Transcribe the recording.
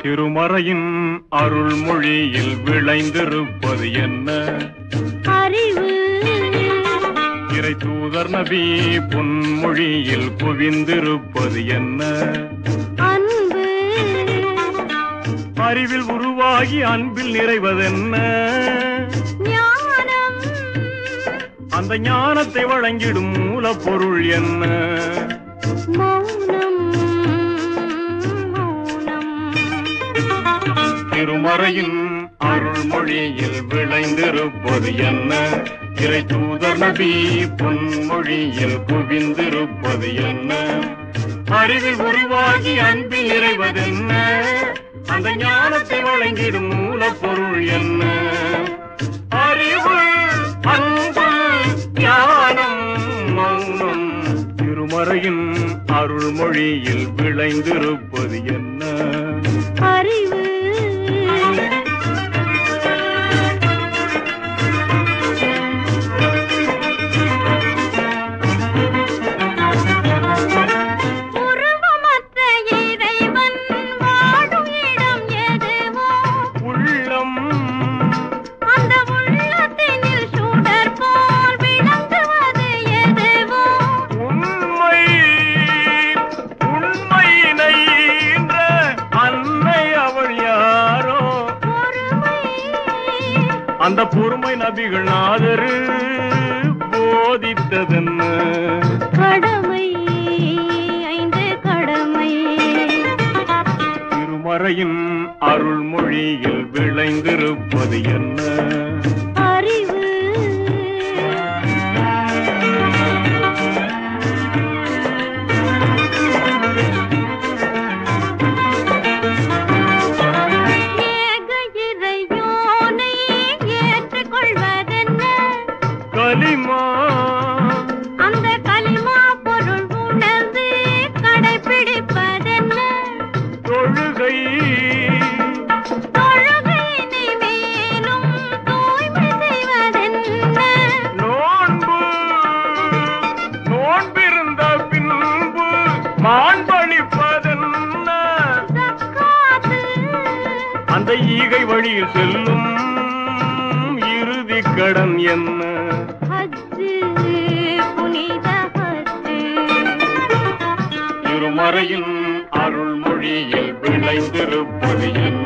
திருமறையின் அருள்மொழியில் விளைந்திருப்பது என்ன அறிவு இறை தூதர் நபி பொன்மொழியில் குவிந்திருப்பது என்ன அன்பு அறிவில் உருவாகி அன்பில் நிறைவதென்ன ஞானம் அந்த ஞானத்தை வழங்கிடும் மூலப்பொருள் என்ன மௌனம் மௌனம் திருமறையின் அருள்மொழியில் விளைந்திருப்பது என்ன இறை தூதர் நபி பொன்மொழியில் குவிந்திருப்பது என்ன அறிவில் உருவாகி அன்பில் நிறைவதென்ன அந்த ஞானத்தை வழங்கிடும் மூலப்பொருள் என்ன அறிவு அன்பு ஞானம் மௌனம் திருமறையின் அருள்மொழியில் விளைந்திருப்பது என்ன அறிவு உருவமற்ற இறைவன் வாழும் இடம் எதுவோ உள்ளம் அந்த உள்ளத்தினில் சுடர் போல் விளங்குவது எதுவோ உண்மை உண்மையினை ஈன்ற அன்னை அவள் யாரோ பொறுமை அந்த பொறுமை நபிகள் நாதரு போதித்ததென்ன கடமை ஐந்து கடமை திருமறையின் அருள்மொழியில் விளைந்திருப்பது என்ன அறிவு ஏக இறையோனை ஏற்றுக்கொள்வதென்ன கலிமா அந்த களிமா பொருள் உணர்ந்து கடைபிடிப்பதென்ன தொழுகை தொழுகையினை மேலும் தூய்மை செய்வதென்ன நோன்பு நோன்பிருந்த பின்பு மாண்பளிப்பதென்ன சக்காத்து அந்த ஈகை வழியில் செல்லும் இறுதி கடன் என்ன ஹஜ்ஜு புனித ஹஜ்ஜு திருமறையின் அருள்மொழியில் விளைந்திருப்பது என்ன